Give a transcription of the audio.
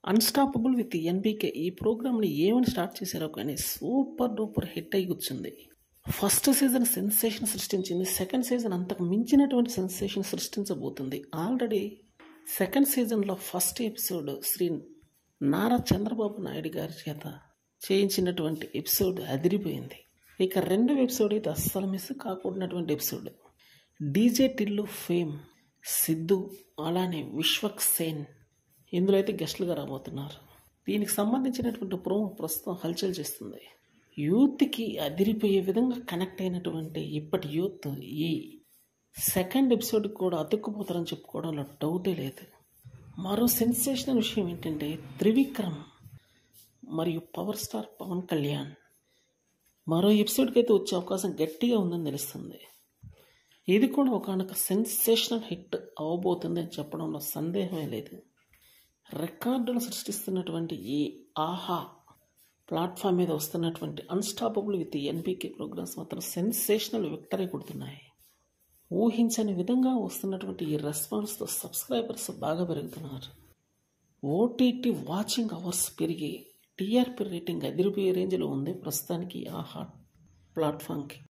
unstoppable with NBK ఈ ప్రోగ్రామ్ని ఏమని స్టార్ట్ చేశారో కానీ సూపర్ డూపర్ హిట్ అయి కూర్చుంది ఫస్ట్ సీజన్ సెన్సేషన్ సృష్టించింది సెకండ్ సీజన్ అంతకు మించినటువంటి సెన్సేషన్ సృష్టించబోతుంది ఆల్రెడీ సెకండ్ సీజన్లో ఫస్ట్ ఎపిసోడ్ శ్రీ నారా చంద్రబాబు నాయుడు గారి చేత చేయించినటువంటి ఎపిసోడ్ అదిరిపోయింది ఇక రెండవ ఎపిసోడ్ అయితే అస్సలు మిస్ కాకూడనటువంటి episode DJ Tillu fame Siddhu అలానే విశ్వక్ సేన్ ఇందులో అయితే గెస్టులుగా రాబోతున్నారు దీనికి సంబంధించినటువంటి ప్రోమో ప్రస్తుతం హల్చల్ చేస్తుంది యూత్కి అదిరిపోయే విధంగా కనెక్ట్ అయినటువంటి ఇప్పటి యూత్ ఈ సెకండ్ ఎపిసోడ్ కూడా అతుక్కుపోతారని చెప్పుకోవడంలో డౌటే లేదు మరో సెన్సేషనల్ విషయం ఏంటంటే త్రివిక్రమ్ మరియు పవర్ స్టార్ పవన్ కళ్యాణ్ మరో ఎపిసోడ్కి అయితే వచ్చే అవకాశం గట్టిగా ఉందని తెలుస్తుంది ఇది కూడా ఒకనొక సెన్సేషనల్ హిట్ అవ్వబోతుంది అని చెప్పడంలో సందేహమే లేదు రికార్డును సృష్టిస్తున్నటువంటి ఈ ఆహా ప్లాట్ఫామ్ మీద వస్తున్నటువంటి అన్స్టాపబుల్ విత్ ఎన్బీకే ప్రోగ్రామ్స్ మాత్రం సెన్సేషనల్ విక్టరీ కొడుతున్నాయి ఊహించని విధంగా వస్తున్నటువంటి ఈ రెస్పాన్స్తో సబ్స్క్రైబర్స్ బాగా పెరుగుతున్నారు ఓటీటీ వాచింగ్ అవర్స్ పెరిగి టీఆర్పీ రేటింగ్ అదిరిపోయే రేంజ్లో ఉంది ప్రస్తుతానికి ఆహా ప్లాట్ఫామ్కి